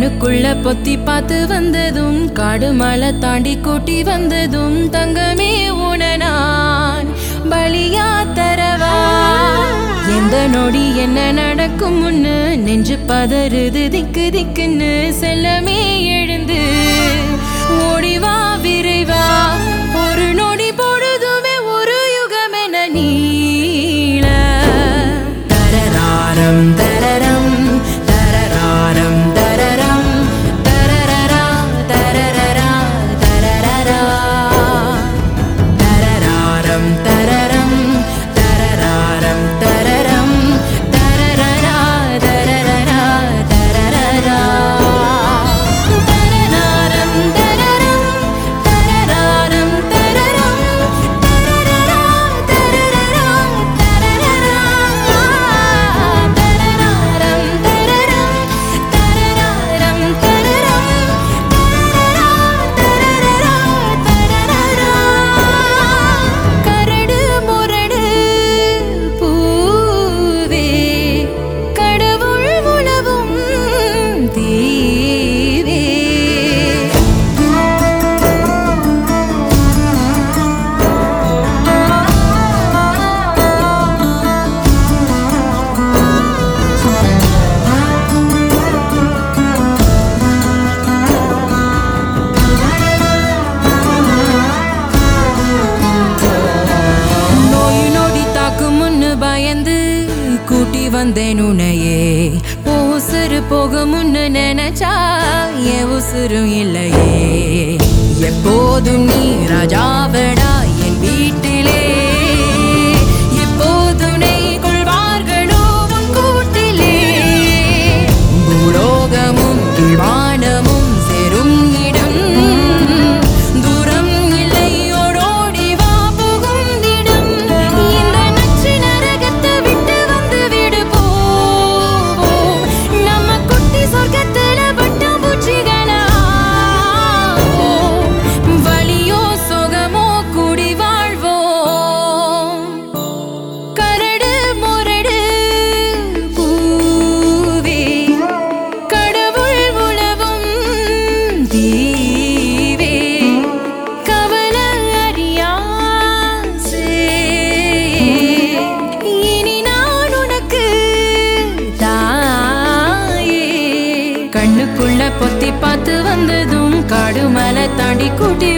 கண்ணுக்குள்ள பொத்தி பார்த்து வந்ததும் காடு மலை தாண்டி கூட்டி வந்ததும் தங்கமே உன நான் பலியா தரவா எந்த நொடி என்ன நடக்கும் முன்னு நெஞ்சு பதறுது திக்கு திக்குன்னு செல்லமே எழுந்து ஓடிவா விரைவா ஒரு நொடி பொழுதுமே ஒரு யுகமென நீள தரராரம் தரரம் தரராரம் தரரம் தரரரா தரரரா தரரரா தரராரம் தரரம் தரராரம் தரரம் தரரரா தரரரா தரரரா தரராரம் தரரம் தரராரம் தரரம் தரரரா தரரரா தரரரா தரராரம் தரரம் தரராரம் தரரம் கரடு முரடு பூவே கடவுள் உலவும் தீவே நோய் நொடி தாக்கும் முன்னு பயந்து கூட்டி வந்தேன் உன்னையே உன் உசுறு போக முன்னு நினைச்சா என் உசுரும் இல்லையே எப்போதும் நீ ராஜாவடா என் வீட்டிலே எப்போதும் நெய் கொள்வார்களோ உன் கூட்டிலே பூலோகமும் வானமும் சேரும் இடம் தூரம் இல்லை ஓடோடி வா புகுந்திடம் இந்த நச்சு நரகத்தை விட்டு வந்து விடு போவோம் நம்ம குட்டி சொர்க்கத்துல பட்டம் பூச்சிகளா வலியோ சுகமோ கூடி வாழ்வோம் கரடு முரடு பூவே கடவுள் உலவும் தீவே கவலை அறியாசே இனி நான் உனக்கு தாயே கண்ணுக்குள்ள பொத்தி பார்த்து வந்ததும் காடு மலை தாண்டி கூட்டி